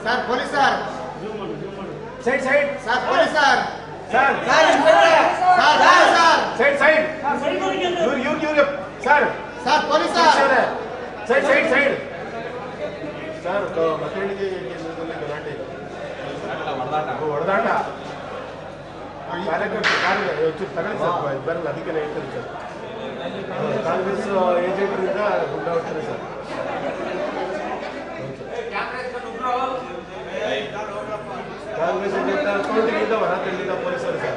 Sir police sir side side sir police sir sir sir police sir side side ಇವ್ರು ಇವ್ರು ಇವ್ರು sir sir police sir side side side sir ಮಕ್ಕಳಿಗೆ ಕೇಂದ್ರದಲ್ಲಿ ಗಲಾಟೆ ಇದೆ. ಹೊಡೆದಾಟ ಕಾರ್ಯಕರ್ತರು ಕಾರ್ಯ ಒಂಚೂರು ತಗೊಳ್ಳಿ ಸರ್ ಬರಲ್ಲ ಅದಕ್ಕೆ ಹೇಳ್ತೀನಿ ಸರ್ ಕಾಂಗ್ರೆಸ್ ಏಜೆಂಟ್ರಿಂದ ಗುಂಡ ಹೊಡ್ತಾರೆ ಸರ್ ಕಾಂಗ್ರೆಸ್ ಏಜೆಂಟ್ ಕೌಂಟಿಂಗಿಂದ ಹೊರ ತಳ್ಳಿದ ಪೊಲೀಸರು ಸರ್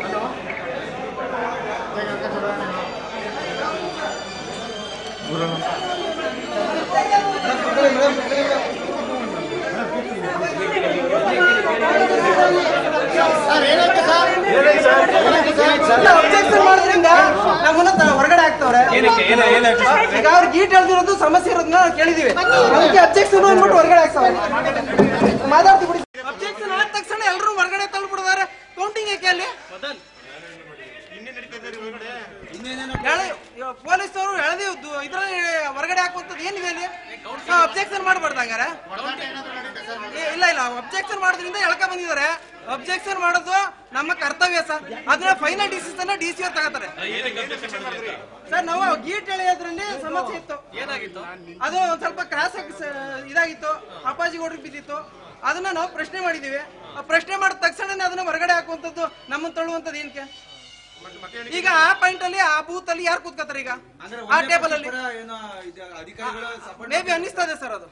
ಸರ್ ಏನಾಯ್ತು ಸರ್ ಏನಾಯ್ತು ಸರ್ ಏನಾಯ್ತು ಸರ್ ಅಬ್ಜೆಕ್ಷನ್ ಮಾಡೋದ್ರಿಂದ ನಮ್ಮನ್ನ ತ- ಹೊರಗಡೆ ಹಾಕ್ತವ್ರೆ ಈಗ ಅವ್ರು ಗೀಟ್ ಹೇಳ್ದಿರೋದು ಸಮಸ್ಯೆ ಇರೋದನ್ನ ನಾವು ಕೇಳಿದೀವಿ ಅದಕ್ಕೆ ಅಬ್ಜೆಕ್ಷನ್ ಅಂದ್ಬಿಟ್ಟು ಹೊರಗಡೆ ಹಾಕ್ತವ್ರೆ ಮಾತಾಡ್ತಿ ಬಿಡಿ ಅಬ್ಜೆಕ್ಷನ್ ಆದ ತಕ್ಷಣ ಎಲ್ಲರೂ ಹೊರಗಡೆ ತಳ್ಳಿಬಿಡಿದಾರೆ ಕೌಂಟಿಂಗ್ ಯಾಕೆ ಅಲ್ಲಿ ಪೊಲೀಸ್ ಅವರು ಎಳೆದಿ ಇದ್ರಲ್ಲಿ ಹೊರಗಡೆ ಹಾಕುವಂತದ್ದು ಏನಿದೆ ಅಲ್ಲಿ ಅಬ್ಜೆಕ್ಷನ್ ಮಾಡಬಾರ್ದು ಹಂಗಾರೆ ಏ, ಇಲ್ಲ ಇಲ್ಲ ಅಬ್ಜೆಕ್ಷನ್ ಮಾಡೋದ್ರಿಂದ ಎಳ್ಕ ಬಂದಿದ್ದಾರೆ ಅಬ್ಜೆಕ್ಷನ್ ಮಾಡೋದು ನಮ್ಮ ಕರ್ತವ್ಯ ಸರ್ ಅದನ್ನ ಫೈನಲ್ ಡಿಸಿಷನ್ ಡಿ ಸಿ ಅವ್ರು ತಗೋತಾರೆ ಸರ್ ನಾವು ಗೀಟ್ ಎಳೆಯೋದ್ರಲ್ಲಿ ಸಮಸ್ಯೆ ಇತ್ತು ಏನಾಗಿತ್ತು ಅದು ಒಂದ್ ಸ್ವಲ್ಪ ಕ್ರಾಸ್ ಆಗಿ ಸ- ಇದಾಗಿತ್ತು ಅಪ್ಪಾಜಿ ಗೋಡ್ರಿಗೆ ಬಿದ್ದಿತ್ತು ಅದನ್ನ ನಾವು ಪ್ರಶ್ನೆ ಮಾಡಿದೀವಿ ಆ ಪ್ರಶ್ನೆ ಮಾಡಿದ ತಕ್ಷಣ ಅದನ್ನ ಹೊರಗಡೆ ಹಾಕುವಂತದ್ದು ನಮ್ಮನ್ನ ತಳ್ಳುವಂತದ್ದು ಏನಕ್ಕೆ ಈಗ ಆ ಪಾಯಿಂಟ್ ಅಲ್ಲಿ ಆ ಬೂತ್ ಅಲ್ಲಿ ಯಾರು ಕೂತ್ಕೋತಾರೆ ಈಗ ಆ ಟೇಬಲ್ ಅಲ್ಲಿ ಮೇ ಬಿ ಅನ್ನಿಸ್ತಾ ಇದೆ ಸರ್ ಅದು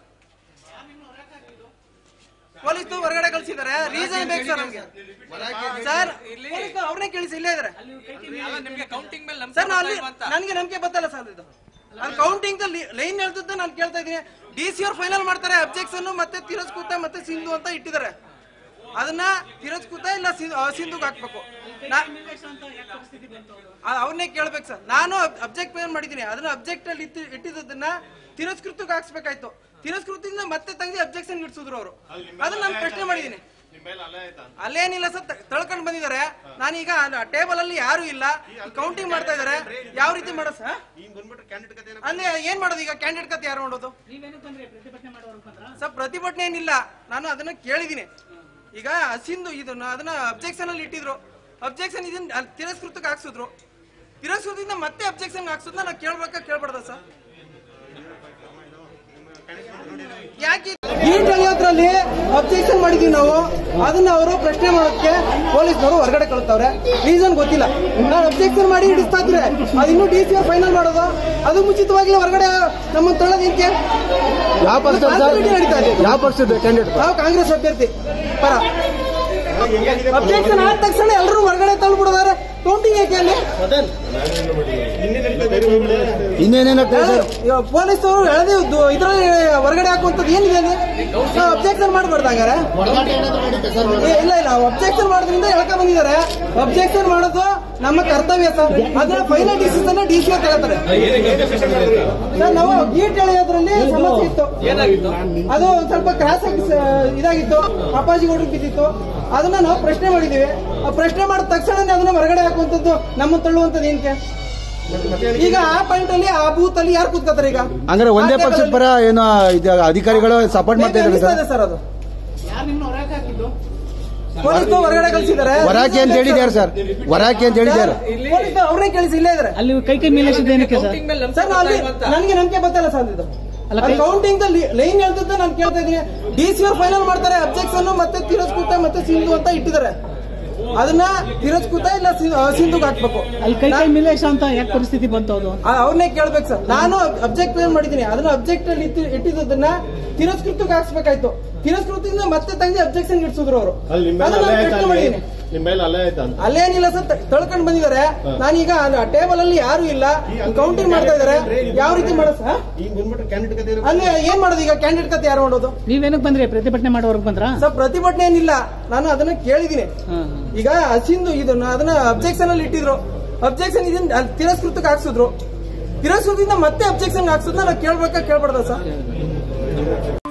ಪೊಲೀಸ್ ಹೊರಗಡೆ ಕಳ್ಸಿದ್ದಾರೆ ರೀಸನ್ ಬೇಕು ಸರ್ ನಮ್ಗೆ ಸರ್ ಅವ್ರನ್ನೇ ಕೇಳಿಸಿ ಇಲ್ಲೇ ಇದಾರೆ ಸರ್ ನಾನು ಅಲ್ಲಿ ನನ್ಗೆ ನಂಬಿಕೆ ಬತ್ತಲ್ಲ ಸರ್ ಇದು ಅದು ಕೌಂಟಿಂಗ್ ಲೈನ್ ಹೇಳ್ತಿದ್ದ ನಾನು ಕೇಳ್ತಾ ಇದೀನಿ ಡಿ ಸಿ ಅವ್ರು ಫೈನಲ್ ಮಾಡ್ತಾರೆ ಅಬ್ಜೆಕ್ಷನ್ ಮತ್ತೆ ತಿರಸ್ಕೃತ ಮತ್ತೆ ಸಿಂಧು ಅಂತ ಇಟ್ಟಿದ್ದಾರೆ ಅದನ್ನ ತಿರಸ್ಕೃತ ಇಲ್ಲ ಸಿಂಧು- ಆ, ಸಿಂಧುಗೆ ಹಾಕ್ಬೇಕು ನಾ- ಆ, ಅವ್ರನ್ನೇ ಕೇಳ್ಬೇಕು ಸರ್ ನಾನು ಅಬ್ಜೆಕ್ಟ್ ಮಾಡಿದ್ದೀನಿ ಅದನ್ನ ಅಬ್ಜೆಕ್ಟ್ ಅಲ್ಲಿ ಇಟ್ಟು ಇಟ್ಟಿದ್ದನ್ನ ತಿರಸ್ಕೃತಕ್ಕೆ ಹಾಕ್ಸ್ಬೇಕಾಯ್ತು ತಿರಸ್ಕೃತಿಯಿಂದ ಮತ್ತೆ ತೆಗೆದು ಅಬ್ಜೆಕ್ಷನ್ ಇಡ್ಸಿದ್ರು ಅವರು ಅದನ್ನ ನಾನು ಪ್ರಶ್ನೆ ಮಾಡಿದ್ದೀನಿ ಅಲ್ಲೇನಿಲ್ಲ ಸರ್ ತ- ತಳ್ಕೊಂಡ್ ಬಂದಿದ್ದಾರೆ ನಾನೀಗ ಟೇಬಲ್ ಅಲ್ಲಿ ಯಾರು ಇಲ್ಲ ಕೌಂಟಿಂಗ್ ಮಾಡ್ತಾ ಇದಾರೆ ಯಾವ ರೀತಿ ಮಾಡೋ ಸರ್ ಅಲ್ಲಿ ಏನ್ ಮಾಡೋದು ಈಗ ಕ್ಯಾಂಡಿಡೇಟ್ ಕತೆ ಯಾರು ಮಾಡೋದು ಸರ್ ಪ್ರತಿಭಟನೆ ಏನಿಲ್ಲ ನಾನು ಅದನ್ನ ಕೇಳಿದೀನಿ ಈಗ ಸಿಂಧು ಇದನ್ನ ಅದನ್ನ ಅಬ್ಜೆಕ್ಷನ್ ಅಲ್ಲಿ ಇಟ್ಟಿದ್ರು ಅಬ್ಜೆಕ್ಷನ್ ಇದನ್ನ ಅಲ್ಲಿ ತಿರಸ್ಕೃತಕ್ಕೆ ಹಾಕ್ಸಿದ್ರು ತಿರಸ್ಕೃತದಿಂದ ಮತ್ತೆ ಅಬ್ಜೆಕ್ಷನ್ ಹಾಕ್ಸೋದನ್ನ ನಾವು ಕೇಳ್ಬೇಕಾ ಕೇಳ್ಬಾರ್ದ ಸರ್ ಯಾಕೆ ಗೀಟ್ ಎಳೆಯೋದ್ರಲ್ಲಿ ಅಬ್ಜೆಕ್ಷನ್ ಮಾಡಿದೀವಿ ನಾವು ಅದನ್ನ ಅವರು ಪ್ರಶ್ನೆ ಮಾಡೋದಕ್ಕೆ ಪೊಲೀಸ್ನವರು ಹೊರಗಡೆ ಕಳ್ತವ್ರೆ ರೀಸನ್ ಗೊತ್ತಿಲ್ಲ ನಾನು ಅಬ್ಜೆಕ್ಷನ್ ಮಾಡಿ ಹಿಡಿಸ್ತಾ ಇದ್ರೆ ಅದು ಇನ್ನೂ ಡಿ ಸಿ ಫೈನಲ್ ಮಾಡೋದು ಅದು ಮುಂಚಿತವಾಗ್ಲೇ ಹೊರಗಡೆ ನಮ್ಮ ತಳ್ಳೋದಕ್ಕೆ ಯಾವ ಪಕ್ಷದ ಸರ್? Responsibility ನಡೀತಾ ಇದೆ ಯಾವ ಪಕ್ಷದ ಕ್ಯಾಂಡಿಡೇಟ್ ನಾವು ಕಾಂಗ್ರೆಸ್ ಅಭ್ಯರ್ಥಿ ಪರ ಅಬ್ಜೆಕ್ಷನ್ ಆದ ತಕ್ಷಣ ಎಲ್ಲರೂ ಹೊರಗಡೆ ತಳ್ಳಿಬಿಡಿದಾರೆ ಕೌಂಟಿಂಗ್ ಯಾಕೆ ಅಲ್ಲಿ ಇನ್ನೇನೇನಾಗ್ತದೆ ಸರ್ ಪೊಲೀಸ್ ಅವರು ಎಳೆದಿ ಇದ್ರಲ್ಲಿ ಹೊರಗಡೆ ಹಾಕುವಂತದ್ದು ಏನಿದೆ ಅಲ್ಲಿ ಅಬ್ಜೆಕ್ಷನ್ ಮಾಡಬಾರ್ದು ಹಂಗಾರೆ ಹೊಡೆದಾಟ ಏನಾದ್ರು ನಡೀತೆ ಸರ್ ಏ, ಇಲ್ಲ ಇಲ್ಲ ಅಬ್ಜೆಕ್ಷನ್ ಮಾಡೋದ್ರಿಂದ ಎಳ್ಕ ಬಂದಿದ್ದಾರೆ ಅಬ್ಜೆಕ್ಷನ್ ಮಾಡೋದು ನಮ್ಮ ಕರ್ತವ್ಯ ಸರ್ ಅದನ್ನ ಫೈನಲ್ ಡಿಸಿಷನ್ ಡಿ ಸಿ ತಗೋತಾರೆ ಸರ್ ನಾವು ಗೀಟ್ ಎಳೆಯೋದ್ರಲ್ಲಿ ಸಮಸ್ಯೆ ಇತ್ತು ಅದು ಒಂದ್ ಸ್ವಲ್ಪ ಕ್ರಾಸ್ ಆಗಿ ಸ- ಇದಾಗಿತ್ತು ಅಪ್ಪಾಜಿ ಗೋಡ್ರಿಗೆ ಬಿದ್ದಿತ್ತು ಅದನ್ನ ನಾವು ಪ್ರಶ್ನೆ ಮಾಡಿದೀವಿ ಆ ಪ್ರಶ್ನೆ ಮಾಡಿದ ತಕ್ಷಣ ಅದನ್ನ ಹೊರಗಡೆ ಹಾಕುವಂತದ್ದು ನಮ್ಮ ತಳ್ಳುವಂತದ್ದು ಏನಕ್ಕೆ ಈಗ ಆ ಪಾಯಿಂಟ್ ಅಲ್ಲಿ ಆ ಬೂತ್ ಅಲ್ಲಿ ಯಾರು ಕೂತ್ಕೋತಾರೆ ಈಗ ಹಂಗಾರೆ ಒಂದೇ ಆ table ಪಕ್ಷದ ಅಲ್ಲಿ- ಪರ ಏನು ಇದು ಅಧಿಕಾರಿಗಳು ಸಪೋರ್ಟ್ ಮಾಡ್ತಾ maybe ಇದ್ದಾರೆ ಅನಿಸ್ತಾ ಸರ್ ಇದೆ ಸರ್ ಅದು ಪೊಲೀಸ್ ಹೊರಗಡೆ ಕಳ್ಸಿದ್ದಾರೆ ವರಾಕಿ ಅಂತ ಹೇಳಿದ್ದಾರೆ ಸರ್ ವರಾಕಿ ಅಂತ ಹೇಳಿದ್ದಾರೆ ಪೊಲೀಸ್ ಅವ್ರನ್ನೇ ಕೇಳಿಸಿ ಇಲ್ಲೇ ಇದಾರೆ ಅಲ್ಲಿ ಕೈ ಕೈ ಮೇಲಿಸಿದ ಏನಕ್ಕೆ ಸರ್ ಸರ್ ನಾನು ಅಲ್ಲಿ ನನಗೆ ನಂಬಿಕೆ ಬತ್ತಲ್ಲ ಸರ್ ಇದು ಕೌಂಟಿಂಗ್ ಲೈನ್ ಹೇಳ್ತಿದ್ದ ನಾನು ಕೇಳ್ತಾ ಇದೀನಿ ಡಿ ಸಿ ಅವ್ರು ಫೈನಲ್ ಮಾಡ್ತಾರೆ ಅಬ್ಜೆಕ್ಷನ್ ಮತ್ತೆ ತಿರಸ್ಕೃತ ಮತ್ತೆ ಸಿಂಧು ಅಂತ ಇಟ್ಟಿದ್ದಾರೆ ಅದನ್ನ ತಿರಸ್ಕೃತ ಇಲ್ಲ ಸಿ- ಆ, ಸಿಂಧುಗೆ ಹಾಕ್ಬೇಕು ಅಲ್ಲಿ ಕೈ ಕೈ ಮಿಲೇಶ ಅಂತ ಯಾಕೆ ಪರಿಸ್ಥಿತಿ ಬಂತು ಅದು ಆ, ಅವ್ರನ್ನೇ ಕೇಳ್ಬೇಕು ಸರ್ ನಾನು ಅಬ್ಜೆಕ್ಟ್ ಮಾಡಿದ್ದೀನಿ ಅದನ್ನ ಅಬ್ಜೆಕ್ಟ್ ಅಲ್ಲಿ ಇಟ್ಟು- ಇಟ್ಟಿದ್ದನ್ನ ತಿರಸ್ಕೃತಕ್ಕೆ ಹಾಕ್ಸ್ಬೇಕಾಯ್ತು ತಿರಸ್ಕೃತಿಯಿಂದ ಮತ್ತೆ ತೆಗೆದು ಅಬ್ಜೆಕ್ಷನ್ ಇಡ್ಸಿದ್ರು ಅವರು ಅಲ್ಲಿ ನಿಮ್ಮ ಮೇಲೆ ಅಲ್ಲೇ ಆಯ್ತಾ ಅಲ್ಲಿ? ನಿಮ್ಮ ಮೇಲೆ ಅಲ್ಲೇ ಆಯ್ತಾ ಅಂತ ಅಲ್ಲೇನಿಲ್ಲ ಸರ್ ತ- ತಳ್ಕೊಂಡ್ ಬಂದಿದ್ದಾರೆ ನಾನೀಗ ಟೇಬಲ್ ಅಲ್ಲಿ ಯಾರು ಇಲ್ಲ ಕೌಂಟಿಂಗ್ ಮಾಡ್ತಾ ಇದಾರೆ ಯಾವ ರೀತಿ ಮಾಡೋದು ಸರ್ ಈಗ ಬಂದ್ಬಿಟ್ಟು ಕ್ಯಾಂಡಿಡೇಟ್ ಕತೆ ಅಲ್ಲಿ ಏನ್ ಮಾಡೋದು ಈಗ ಕ್ಯಾಂಡಿಡೇಟ್ ಕತೆ ಯಾರು ಮಾಡೋದು ನೀವೇನಕ್ಕೆ ಬಂದ್ರಿ ಪ್ರತಿಭಟನೆ ಮಾಡೋರ್ಗೆ ಬಂದ್ರಾ ಸರ್ ಪ್ರತಿಭಟನೆ ಏನಿಲ್ಲ ನಾನು ಅದನ್ನ ಕೇಳಿದೀನಿ ಹಾ ಈಗ ಸಿಂಧು ಇದನ್ನ ಅದನ್ನ ಅಬ್ಜೆಕ್ಷನ್ ಅಲ್ಲಿ ಇಟ್ಟಿದ್ರು ಅಬ್ಜೆಕ್ಷನ್ ಇದನ್ನ ಅಲ್ಲಿ ತಿರಸ್ಕೃತಕ್ಕೆ ಹಾಕ್ಸಿದ್ರು ತಿರಸ್ಕೃತದಿಂದ ಮತ್ತೆ ಅಬ್ಜೆಕ್ಷನ್ ಹಾಕ್ಸೋದನ್ನ ನಾವು ಕೇಳ್ಬೇಕಾ ಕೇಳ್ಬಾರ್ದ ಸರ್